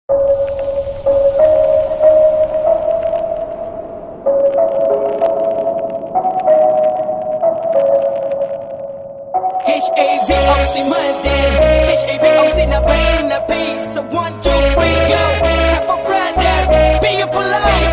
H-A-V, oxymoron. H-A-V, oxy, na pain, na peace. So one, two, three, go. Have for brothers, be it for life.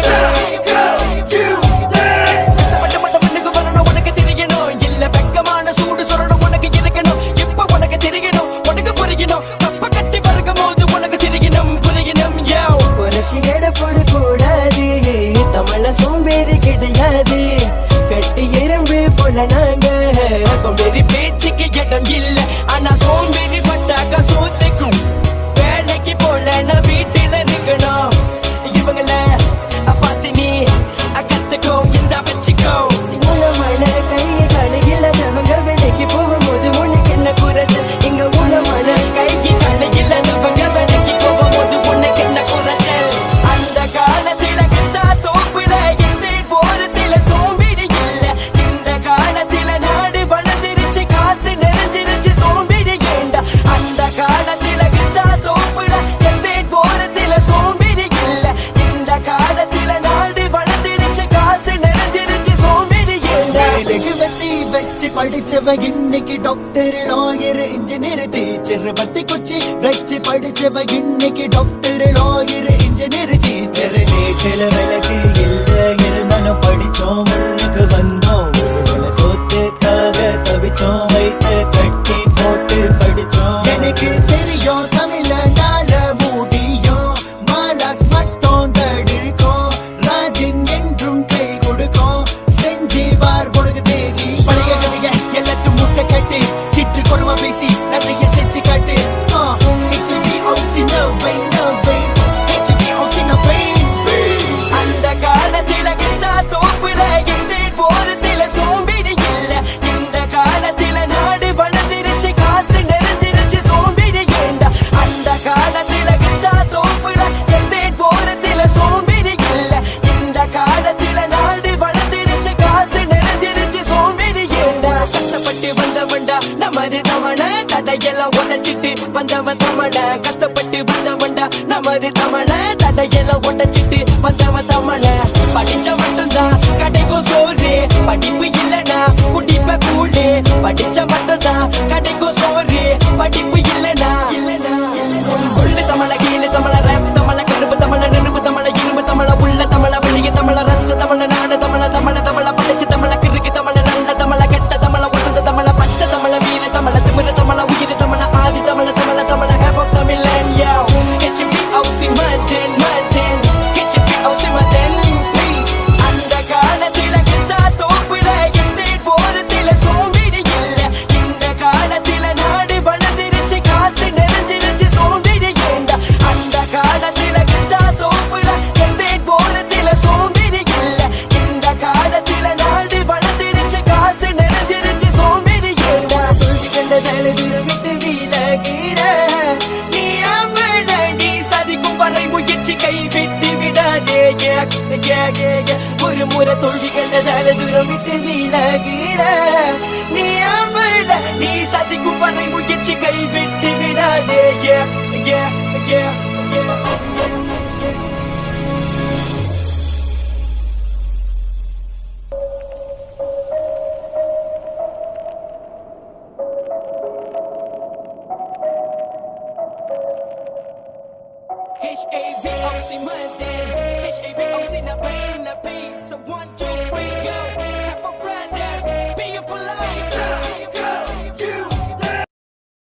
மட்ட மட்ட மண்ணுக்கு வரணும், உனக்கு தெரியணும். இல்ல வெக்கமான சூடு சொரணும், உனக்கு இருக்கணும். இப்ப உனக்கு தெரியணும், உனக்கு புரியணும். கப்ப கட்டி பறக்கும் போது உனக்கு தெரியணும், புரியணும், yo. புரட்சி எடப்பட கூடாது தமிழ சோம்பேறி கிடையாது கட்டி எறும்பு போல நாங்க சோம்பேறி பேச்சுக்கு இடம் இல்ல ஆனா சோம்பேறி பட்டாக்க சோத்துக்கும் வேலைக்கு போல நான் வீட்டுல இருக்கணும் இவங்கள பார்த்து நீ கத்துக்கோ இந்த வச்சுக்கோ உணமான கையை கலையில அவங்க வேலைக்கு போகும்போது உனக்கு என்ன குறைச்சல் இங்க உணமான கைக்கு கலையில் அவங்க வேலைக்கு போகும்போது உனக்கு என்ன குறைச்சல் அந்த காலத்துல கிட்டா தோப்புல estate போறதுல சோம்பேறி இல்ல இந்த காலத்துல நாடு வளர்ந்துருச்சு காசு நிறைஞ்சிருச்சு சோம்பேறி ஏண்டா அந்த காலத்துல கிட்டா தோப்புல estate போறதுல சோம்பேறி இல்ல இந்த காலத்துல நாடு வளர்ந்துருச்சு காசு நிறைஞ்சிருச்சு சோம்பேறி ஏண்டா மெழுகுவத்தி வச்சு படிச்சவ இன்னைக்கு டாக்டர் லாயர் இன்ஜினியர் டீச்சர் பத்தி குச்சி வச்சு படிச்சவ இன்னைக்கு டாக்டர் லாயர் இன்ஜினியர் டீச்சர் வீட்டுல விளக்கு இல்ல இருந்தாலும் படிச்சோம் முன்னுக்கு வந்தோம் ஒருவேளை சொத்துக்காக தவிச்சோம் வைத்து கட்டி போட்டு படிச்சோம் எனக்கு தெரியும் தமிழனால முடியும் மாலாஸ் மட்டும் தடுக்கும் ராஜன் என்றும் கை கொடுக்கும் செஞ்சு வார் பொழுது தேடி பழைய கதைய எல்லாத்தையும் முட்டை கட்டு திட்டு கொடுமை பேசி நிறைய செஞ்சு காட்டு அந்த காலத்தில கிட்டா தோப்புல estate போறதுல சோம்பேறி இல்ல இந்த காலத்தில நாடு வளர்ந்துருச்சு காசு நிறைஞ்சிருச்சு சோம்பேறி ஏண்டா அந்த காலத்தில கிட்டா தோப்புல estate போறதுல சோம்பேறி இல்ல இந்த காலத்தில நாடு வளர்ந்துருச்சு காசு நிறைஞ்சிருச்சு சோம்பேறி ஏண்டா கஷ்டப்பட்டு வந்தவன்டா நமது தவண தடையெல்லாம் உடைச்சிட்டு வந்தவன் தமண கஷ்டப்பட்டு வந்தவன்டா நமது தமண தடையெல்லாம் உடைச்சிட்டு வந்தவன் தமண படிச்ச மட்டும்தான் கடைக்கும் சோறு படிப்பு இல்லனா குடிப்ப கூழு படிச்ச மட்டும்தான் கடைக்கும் சோறு படிப்பு இல்லனா சொல்லு தமிழ கீழே தமிழ ரேப் தமிழ கருப்பு தமிழ நெருப்பு தமிழ இரும்பு தமிழ உள்ள தமிழ வெளிய தமிழ ரத்த தமிழ நாடு தமிழ தமிழ தமிழ படிச்சு தமிழ கிறுக்கு தமிழ நல்ல தமிழ கெட்ட தமிழ உசந்த தமிழ பச்சை தமிழ வீர தமிழ திமிர தமிழ உயிர் தமிழ ஆதி தமிழ தமிழ தமிழ ஹேப் தமிழன் யோ HP OC Madan Madan HP OC Madan please அந்த காலத்தில கிட்டா தோப்புல எஸ்டேட் போறதுல சோம்பேறி இல்ல இந்த காலத்தில நாடு வளர்ந்துருச்சு காசு நிறைஞ்சிருச்சு சோம்பேறி ஏண்டா அந்த காலத்தில கிட்டா தோப்புல எஸ்டேட் போறதுல சோம்பேறி இல்ல இந்த காலத்தில நாடு வளர்ந்துருச்சு காசு நிறைஞ்சிருச்சு சோம்பேறி ஏண்டா கண்ட தலைவிர விட்டு விலகிற நீ அம்பள நீ சதிக்கும் வரை முயற்சி கைவிட்டு விடாதே Yeah, yeah, yeah, yeah. ஒரு முறை தோல்வி கண்டதால தூரம் விட்டு விலகிற நீ அம்பள நீ சதிக்கும் வரை முயற்சி கைவிட்டு விடாதே Yeah, yeah, yeah, yeah. H-A-V, oxymoron.